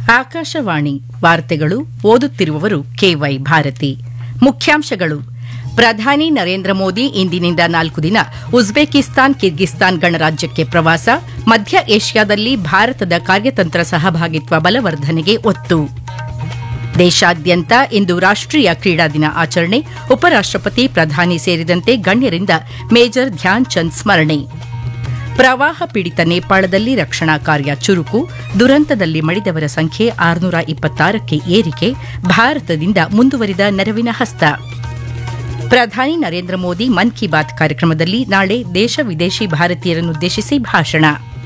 ಆಕಾಶವಾಣಿ ವಾರ್ತೆಗಳು ಓದುತ್ತಿರುವವರು ಕೆವೈ ಭಾರತಿ ಮುಖ್ಯಾಂಶಗಳು ಪ್ರಧಾನಿ ನರೇಂದ್ರ ಮೋದಿ ಇಂದಿನಿಂದ ನಾಲ್ಕು ದಿನ ಉಜ್ಬೇಕಿಸ್ತಾನ್ ಕಿರ್ಗಿಸ್ತಾನ್ ಗಣರಾಜ್ಯಕ್ಕೆ ಪ್ರವಾಸ ಮಧ್ಯ ಏಷ್ಯಾದಲ್ಲಿ ಭಾರತದ ಕಾರ್ಯತಂತ್ರ ಸಹಭಾಗಿತ್ವ ಬಲವರ್ಧನೆಗೆ ಒತ್ತು ದೇಶಾದ್ಯಂತ ಇಂದು ರಾಷ್ಟೀಯ ಕ್ರೀಡಾ ದಿನ ಆಚರಣೆ ಉಪರಾಷ್ಟಪತಿ ಪ್ರಧಾನಿ ಸೇರಿದಂತೆ ಗಣ್ಯರಿಂದ ಮೇಜರ್ ಧ್ಯಾನ್ ಚಂದ್ ಸ್ಮರಣೆ ಪ್ರವಾಹ ಪೀಡಿತ ನೇಪಾಳದಲ್ಲಿ ರಕ್ಷಣಾ ಕಾರ್ಯ ಚುರುಕು ದುರಂತದಲ್ಲಿ ಮಡಿದವರ ಸಂಖ್ಯೆ ಆರುನೂರ ಇಪ್ಪತ್ತಾರಕ್ಕೆ ಏರಿಕೆ ಭಾರತದಿಂದ ಮುಂದುವರಿದ ನೆರವಿನ ಹಸ್ತ ಪ್ರಧಾನಿ ನರೇಂದ್ರ ಮೋದಿ ಮನ್ ಕಿ ಬಾತ್ ಕಾರ್ಯಕ್ರಮದಲ್ಲಿ ನಾಳೆ ದೇಶ ವಿದೇಶಿ ಭಾರತೀಯರನ್ನುದ್ದೇಶಿಸಿ ಭಾಷಣ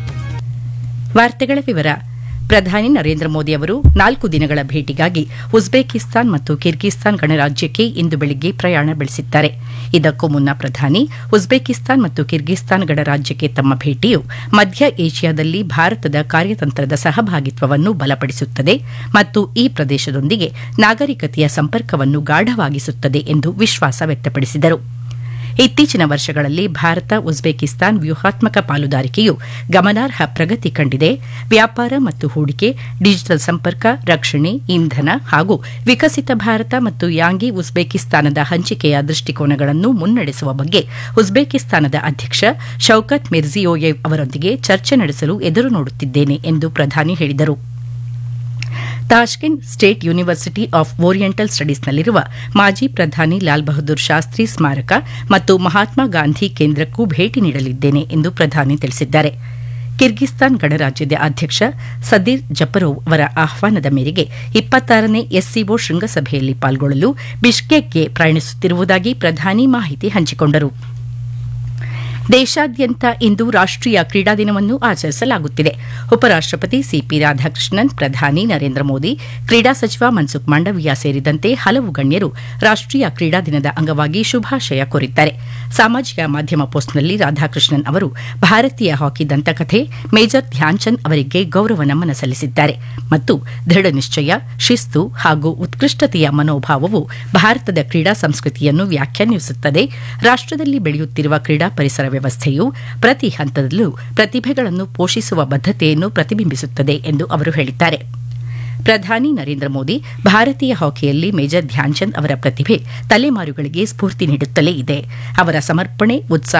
ವಾರ್ತೆಗಳ ವಿವರ ಪ್ರಧಾನಿ ನರೇಂದ್ರ ಮೋದಿ ಅವರು ನಾಲ್ಕು ದಿನಗಳ ಭೇಟಿಗಾಗಿ ಉಜ್ಬೇಕಿಸ್ತಾನ್ ಮತ್ತು ಕಿರ್ಗಿಸ್ತಾನ್ ಗಣರಾಜ್ಯಕ್ಕೆ ಇಂದು ಬೆಳಿಗ್ಗೆ ಪ್ರಯಾಣ ಬೆಳೆಸಿದ್ದಾರೆ ಇದಕ್ಕೂ ಮುನ್ನ ಪ್ರಧಾನಿ ಉಜ್ಬೇಕಿಸ್ತಾನ್ ಮತ್ತು ಕಿರ್ಗಿಸ್ತಾನ್ ಗಣರಾಜ್ಯಕ್ಕೆ ತಮ್ಮ ಭೇಟಿಯು ಮಧ್ಯ ಏಷ್ಯಾದಲ್ಲಿ ಭಾರತದ ಕಾರ್ಯತಂತ್ರದ ಸಹಭಾಗಿತ್ವವನ್ನು ಬಲಪಡಿಸುತ್ತದೆ ಮತ್ತು ಈ ಪ್ರದೇಶದೊಂದಿಗೆ ನಾಗರಿಕತೆಯ ಸಂಪರ್ಕವನ್ನು ಗಾಢವಾಗಿಸುತ್ತದೆ ಎಂದು ವಿಶ್ವಾಸ ವ್ಯಕ್ತಪಡಿಸಿದರು ಇತ್ತೀಚಿನ ವರ್ಷಗಳಲ್ಲಿ ಭಾರತ ಉಜ್ಬೇಕಿಸ್ತಾನ್ ವ್ಯೂಹಾತ್ಮಕ ಪಾಲುದಾರಿಕೆಯು ಗಮನಾರ್ಹ ಪ್ರಗತಿ ಕಂಡಿದೆ ವ್ಯಾಪಾರ ಮತ್ತು ಹೂಡಿಕೆ ಡಿಜಿಟಲ್ ಸಂಪರ್ಕ ರಕ್ಷಣೆ ಇಂಧನ ಹಾಗೂ ವಿಕಸಿತ ಭಾರತ ಮತ್ತು ಯಾಂಗಿ ಉಜ್ಬೇಕಿಸ್ತಾನದ ಹಂಚಿಕೆಯ ದೃಷ್ಟಿಕೋನಗಳನ್ನು ಮುನ್ನಡೆಸುವ ಬಗ್ಗೆ ಉಜ್ಬೇಕಿಸ್ತಾನದ ಅಧ್ಯಕ್ಷ ಶೌಕತ್ ಮಿರ್ಜಿಯೋಯೆವ್ ಅವರೊಂದಿಗೆ ಚರ್ಚೆ ನಡೆಸಲು ಎದುರು ನೋಡುತ್ತಿದ್ದೇನೆ ಎಂದು ಪ್ರಧಾನಿ ಹೇಳಿದರು Tashkent state university of oriental ಸ್ಟಡೀಸ್ನಲ್ಲಿರುವ ಮಾಜಿ ಪ್ರಧಾನಿ ಲಾಲ್ ಬಹದ್ದೂರ್ ಶಾಸ್ತ್ರಿ ಸ್ಮಾರಕ ಮತ್ತು ಮಹಾತ್ಮ ಗಾಂಧಿ ಕೇಂದ್ರಕ್ಕೂ ಭೇಟಿ ನೀಡಲಿದ್ದೇನೆ ಎಂದು ಪ್ರಧಾನಿ ತಿಳಿಸಿದ್ದಾರೆ ಕಿರ್ಗಿಸ್ತಾನ್ ಗಣರಾಜ್ಯದ ಅಧ್ಯಕ್ಷ ಸದೀರ್ ಜಪರೋವ್ ಅವರ ಆಹ್ವಾನದ ಮೇರೆಗೆ ಇಪ್ಪತ್ತಾರನೇ ಎಸ್ಸಿಒ ಶೃಂಗಸಭೆಯಲ್ಲಿ ಪಾಲ್ಗೊಳ್ಳಲು ಬಿಷ್ಕೇಕ್ಗೆ ಪ್ರಯಾಣಿಸುತ್ತಿರುವುದಾಗಿ ಪ್ರಧಾನಿ ಮಾಹಿತಿ ಹಂಚಿಕೊಂಡರು ದೇಶಾದ್ಯಂತ ಇಂದು ರಾಷ್ಟೀಯ ಕ್ರೀಡಾ ದಿನವನ್ನು ಆಚರಿಸಲಾಗುತ್ತಿದೆ ಉಪರಾಷ್ಟಪತಿ ಸಿಪಿ ರಾಧಾಕೃಷ್ಣನ್ ಪ್ರಧಾನಿ ನರೇಂದ್ರ ಮೋದಿ ಕ್ರೀಡಾ ಸಚಿವ ಮನ್ಸುಖ್ ಮಾಂಡವೀಯ ಸೇರಿದಂತೆ ಹಲವು ಗಣ್ಯರು ರಾಷ್ಟೀಯ ಕ್ರೀಡಾ ದಿನದ ಅಂಗವಾಗಿ ಶುಭಾಶಯ ಕೋರಿದ್ದಾರೆ ಸಾಮಾಜಿಕ ಮಾಧ್ಯಮ ಪೋಸ್ಟ್ನಲ್ಲಿ ರಾಧಾಕೃಷ್ಣನ್ ಅವರು ಭಾರತೀಯ ಹಾಕಿ ದಂತಕಥೆ ಮೇಜರ್ ಧ್ಯಾನ್ಚಂದ್ ಅವರಿಗೆ ಗೌರವ ನಮನ ಸಲ್ಲಿಸಿದ್ದಾರೆ ಮತ್ತು ದೃಢ ನಿಶ್ಚಯ ಶಿಸ್ತು ಹಾಗೂ ಉತ್ಕೃಷ್ಟತೆಯ ಮನೋಭಾವವು ಭಾರತದ ಕ್ರೀಡಾ ಸಂಸ್ಕೃತಿಯನ್ನು ವ್ಯಾಖ್ಯಾನಿಸುತ್ತದೆ ರಾಷ್ಟದಲ್ಲಿ ಬೆಳೆಯುತ್ತಿರುವ ಕ್ರೀಡಾ ಪರಿಸರ ವ್ಯವಸ್ಥೆಯು ಪ್ರತಿ ಹಂತದಲ್ಲೂ ಪ್ರತಿಭೆಗಳನ್ನು ಪೋಷಿಸುವ ಬದ್ಧತೆಯನ್ನು ಪ್ರತಿಬಿಂಬಿಸುತ್ತದೆ ಎಂದು ಅವರು ಹೇಳಿದ್ದಾರೆ ಪ್ರಧಾನಿ ನರೇಂದ್ರ ಮೋದಿ ಭಾರತೀಯ ಹಾಕಿಯಲ್ಲಿ ಮೇಜರ್ ಧ್ಯಾನ್ಚಂದ್ ಅವರ ಪ್ರತಿಭೆ ತಲೆಮಾರುಗಳಿಗೆ ಸ್ಫೂರ್ತಿ ನೀಡುತ್ತಲೇ ಇದೆ ಅವರ ಸಮರ್ಪಣೆ ಉತ್ಸಾಹ